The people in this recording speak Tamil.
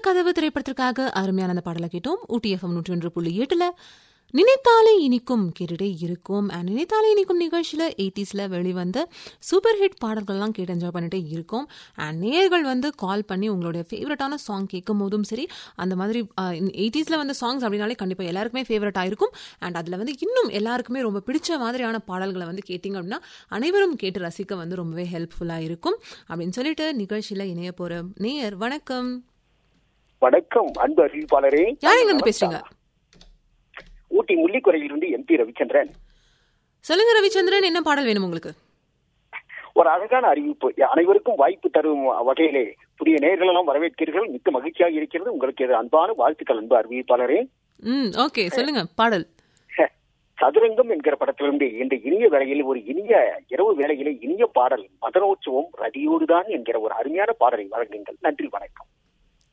கதவு திரைப்படத்திற்காக அருமையான அந்த பாடலை கேட்டோம் ஊட்டி எஃப்எம் நூற்றி ஒன்று புள்ளி எட்டுல நினைத்தாலே இனிக்கும் கேட்டுட்டே இருக்கும் அண்ட் நினைத்தாலே இனிக்கும் நிகழ்ச்சியில் எயிட்டிஸில் வெளிவந்த சூப்பர் ஹிட் பாடல்கள்லாம் கேட்டு என்ஜாய் பண்ணிட்டே இருக்கோம் அண்ட் நேயர்கள் வந்து கால் பண்ணி உங்களுடைய ஃபேவரட்டான சாங் கேட்கும் போதும் சரி அந்த மாதிரி எயிட்டிஸில் வந்த சாங்ஸ் அப்படின்னாலே கண்டிப்பாக எல்லாருக்குமே ஃபேவரட்டாக இருக்கும் அண்ட் அதில் வந்து இன்னும் எல்லாருக்குமே ரொம்ப பிடிச்ச மாதிரியான பாடல்களை வந்து கேட்டிங்க அப்படின்னா அனைவரும் கேட்டு ரசிக்க வந்து ரொம்பவே ஹெல்ப்ஃபுல்லாக இருக்கும் அப்படின்னு சொல்லிட்டு நிகழ்ச்சியில் இணைய போகிற நேயர் வணக்கம் வணக்கம் அன்பு அறிவிப்பாளரே யார் இருந்து பேசுறீங்க ஊட்டி முள்ளிக்குறையிலிருந்து எம்பி ரவிச்சந்திரன் சொல்லுங்க ரவிச்சந்திரன் என்ன பாடல் வேணும் உங்களுக்கு ஒரு அழகான அறிவிப்பு அனைவருக்கும் வாய்ப்பு தரும் வகையிலே புதிய நேர்கள் எல்லாம் வரவேற்கிறீர்கள் மிக்க மகிழ்ச்சியாக இருக்கிறது உங்களுக்கு இது அன்பான வாழ்த்துக்கள் அன்பு அறிவிப்பாளரே ம் ஓகே சொல்லுங்க பாடல் சதுரங்கம் என்கிற படத்திலிருந்து இந்த இனிய வேளையில் ஒரு இனிய இரவு வேளையிலே இனிய பாடல் மதனோற்சவம் ரதியோடுதான் என்கிற ஒரு அருமையான பாடலை வழங்குங்கள் நன்றி வணக்கம்